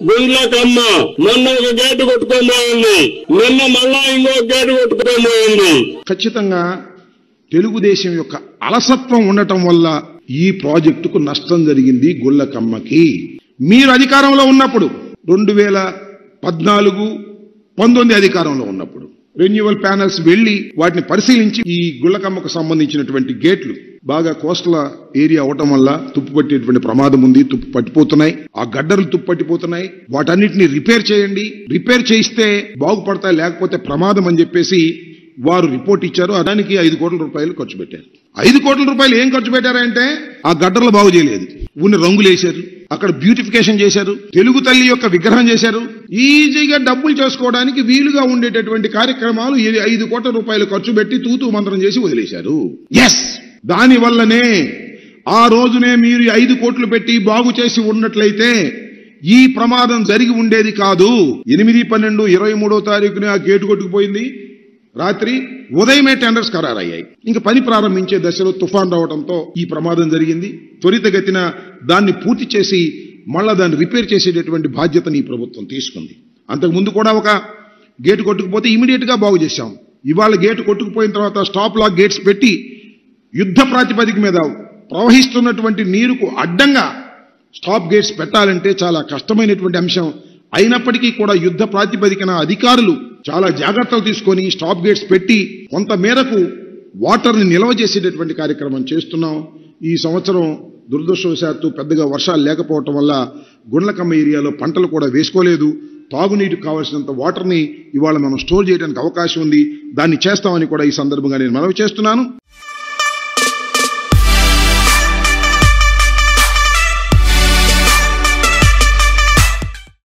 గుండ్లకమ్మ మొన్న ఒక గేటు కొట్టుకొని పోయింది నిన్న మళ్ళా ఇంకో గేటు కొట్టుకొని పోయింది ఖచ్చితంగా తెలుగుదేశం యొక్క అలసత్వం ఉండటం వల్ల ఈ ప్రాజెక్టుకు నష్టం జరిగింది గుళ్ళకమ్మకి మీరు అధికారంలో ఉన్నప్పుడు రెండు వేల పద్నాలుగు పంతొమ్మిది అధికారంలో ఉన్నప్పుడు రెన్యువల్ ప్యానల్స్ వెళ్లి వాటిని పరిశీలించి ఈ గుళ్ళకమ్మకు సంబంధించినటువంటి గేట్లు బాగా కోస్టల్ ఏరియా అవటం వల్ల తుప్పు పట్టేటువంటి ప్రమాదం ఉంది తుప్పు పట్టిపోతున్నాయి ఆ గడ్డలు తుప్పు పట్టిపోతున్నాయి వాటన్నిటిని రిపేర్ చేయండి రిపేర్ చేయిస్తే బాగుపడతాయి లేకపోతే ప్రమాదం అని చెప్పేసి వారు రిపోర్ట్ ఇచ్చారు ఆ దానికి ఐదు కోట్ల రూపాయలు ఖర్చు పెట్టారు ఐదు కోట్ల రూపాయలు ఏం ఖర్చు పెట్టారంటే ఆ గడ్డలు బాగు చేయలేదు ఉన్న రంగులు వేశారు అక్కడ బ్యూటిఫికేషన్ చేశారు తెలుగు తల్లి యొక్క విగ్రహం చేశారు ఈజీగా డబ్బులు చేసుకోవడానికి వీలుగా ఉండేటటువంటి కార్యక్రమాలు ఈ ఐదు కోట్ల రూపాయలు ఖర్చు పెట్టి తూతూ మంత్రం చేసి వదిలేశారు ఎస్ దాని వల్లనే ఆ రోజునే మీరు ఈ ఐదు కోట్లు పెట్టి బాగు చేసి ఉన్నట్లయితే ఈ ప్రమాదం జరిగి ఉండేది కాదు ఎనిమిది పన్నెండు ఇరవై మూడో తారీఖున ఆ గేటు కొట్టుకుపోయింది రాత్రి ఉదయమే టెండర్స్ ఖరారయ్యాయి ఇంకా పని ప్రారంభించే దశలో తుఫాన్ రావడంతో ఈ ప్రమాదం జరిగింది త్వరితగతిన దాన్ని పూర్తి చేసి మళ్ళా దాన్ని రిపేర్ చేసేటటువంటి బాధ్యతని ఈ ప్రభుత్వం తీసుకుంది అంతకు ముందు కూడా ఒక గేటు కొట్టుకుపోతే ఇమీడియట్ గా బాగు చేశాం ఇవాళ గేటు కొట్టుకుపోయిన తర్వాత స్టాప్ లాక్ గేట్స్ పెట్టి యుద్ధ ప్రాతిపదిక మీద ప్రవహిస్తున్నటువంటి నీరుకు అడ్డంగా స్టాప్ గేట్స్ పెట్టాలంటే చాలా కష్టమైనటువంటి అంశం అయినప్పటికీ కూడా యుద్ధ ప్రాతిపదికన అధికారులు చాలా జాగ్రత్తలు తీసుకొని స్టాప్ గేట్స్ పెట్టి కొంత మేరకు వాటర్ని నిల్వ చేసేటటువంటి కార్యక్రమం చేస్తున్నాం ఈ సంవత్సరం దురదృష్టవశాత్తు పెద్దగా వర్షాలు లేకపోవటం వల్ల గుండ్లకమ్మ ఏరియాలో పంటలు కూడా వేసుకోలేదు తాగునీటికి కావాల్సినంత వాటర్ని ఇవాళ మనం స్టోర్ చేయడానికి అవకాశం ఉంది దాన్ని చేస్తామని కూడా ఈ సందర్భంగా నేను మనవి చేస్తున్నాను